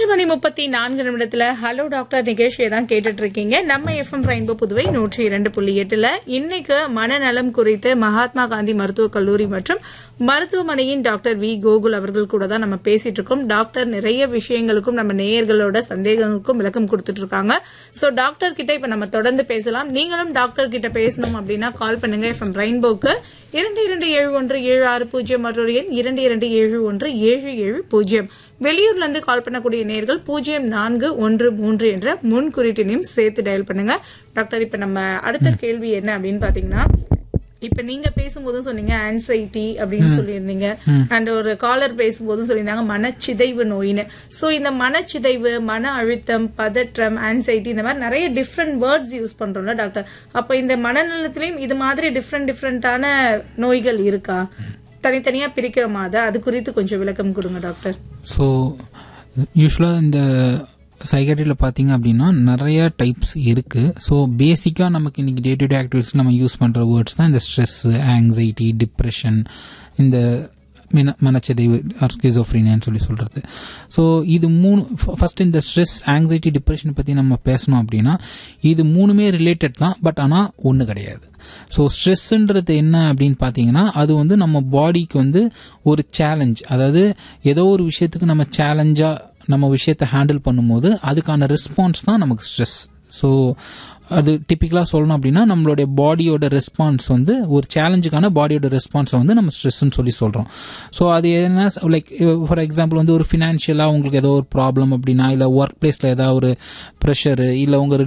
மணி முப்பத்தி நான்கு நிமிடத்துல hello doctor நிகழ்ச்சியை தான் கேட்டுட்டு இருக்கீங்க நம்ம எஃப்எம் ரெயின்போ புதுவை நூற்றி இரண்டு புள்ளி எட்டுல இன்னைக்கு மனநலம் குறித்து மகாத்மா காந்தி மருத்துவக் கல்லூரி மற்றும் மருத்துவமனையின் டாக்டர் வி கோகுல் அவர்கள் கூட தான் நம்ம பேசிட்டு இருக்கோம் டாக்டர் நிறைய விஷயங்களுக்கும் நம்ம நேயர்களோட சந்தேகங்களுக்கும் விளக்கம் கொடுத்துட்டு இருக்காங்க சோ டாக்டர் கிட்ட இப்ப நம்ம தொடர்ந்து பேசலாம் நீங்களும் டாக்டர் கிட்ட பேசணும் அப்படின்னா கால் பண்ணுங்க எஃப்எம் ரெயின்போக்கு இரண்டு இரண்டு ஏழு ஒன்று ஏழு ஆறு பூஜ்ஜியம் மற்றொரு எண் இரண்டு இரண்டு ஏழு ஒன்று ஏழு ஏழு பூஜ்ஜியம் வெளியூர்ல இருந்து கால் பண்ணக்கூடிய நேர்கள் பூஜ்ஜியம் நான்கு ஒன்று மூன்று என்ற முன் குறிட்டினையும் சேர்த்து டயல் பண்ணுங்க டாக்டர் இப்ப நம்ம அடுத்த கேள்வி என்ன அப்படின்னு பாத்தீங்கன்னா இப்ப நீங்க பேசும்போதும் சொன்னீங்க ஆன்சைட்டி அப்படின்னு சொல்லியிருந்தீங்க அண்ட் ஒரு காலர் பேசும்போதும் சொல்லியிருந்தாங்க மனச்சிதைவு நோயின்னு சோ இந்த மனச்சிதைவு மன அழுத்தம் பதற்றம் ஆன்சைட்டி இந்த மாதிரி நிறைய டிஃப்ரெண்ட் வேர்ட்ஸ் யூஸ் பண்றோம்ல டாக்டர் அப்ப இந்த மனநலத்திலயும் இது மாதிரி டிஃப்ரெண்ட் டிஃப்ரெண்டான நோய்கள் இருக்கா தனித்தனியா பிரிக்கிறோமா அதை அது குறித்து கொஞ்சம் விளக்கம் கொடுங்க டாக்டர் ஸோ யூஸ்வலாக இந்த சைக்காட்ரியில் பார்த்தீங்க அப்படின்னா நிறைய டைப்ஸ் இருக்குது ஸோ பேசிக்காக நமக்கு இன்னைக்கு டே டு டே ஆக்டிவிட்டிஸ் நம்ம யூஸ் பண்ணுற வேர்ட்ஸ் தான் இந்த ஸ்ட்ரெஸ்ஸு ஆங்ஸைட்டி டிப்ரெஷன் இந்த மன மனச்சிதைவு ஸ்கிசோஃப்ரீனியான்னு சொல்லி சொல்கிறது ஸோ இது மூணு ஃபர்ஸ்ட் இந்த ஸ்ட்ரெஸ் ஆங்ஸைட்டி டிப்ரெஷன் பற்றி நம்ம பேசணும் அப்படின்னா இது மூணுமே ரிலேட்டட் தான் பட் ஆனால் ஒன்று கிடையாது ஸோ ஸ்ட்ரெஸ்ஸுன்றது என்ன அப்படின்னு பார்த்தீங்கன்னா அது வந்து நம்ம பாடிக்கு வந்து ஒரு சேலஞ்ச் அதாவது ஏதோ ஒரு விஷயத்துக்கு நம்ம சேலஞ்சாக நம்ம விஷயத்தை ஹேண்டில் பண்ணும்போது அதுக்கான ரெஸ்பான்ஸ் தான் நமக்கு ஸ்ட்ரெஸ் ஸோ அது டிப்பிக்கலாக சொல்லணும் அப்படின்னா நம்மளுடைய பாடியோட ரெஸ்பான்ஸ் வந்து ஒரு சேலஞ்சுக்கான பாடியோட ரெஸ்பான்ஸை வந்து நம்ம ஸ்ட்ரெஸ்ன்னு சொல்லி சொல்கிறோம் ஸோ அது என்ன லைக் ஃபார் எக்ஸாம்பிள் வந்து ஒரு ஃபினான்ஷியலாக உங்களுக்கு ஏதோ ஒரு ப்ராப்ளம் அப்படின்னா இல்லை ஒர்க் பிளேஸில் ஏதாவது ஒரு ப்ரெஷரு இல்லை உங்கள்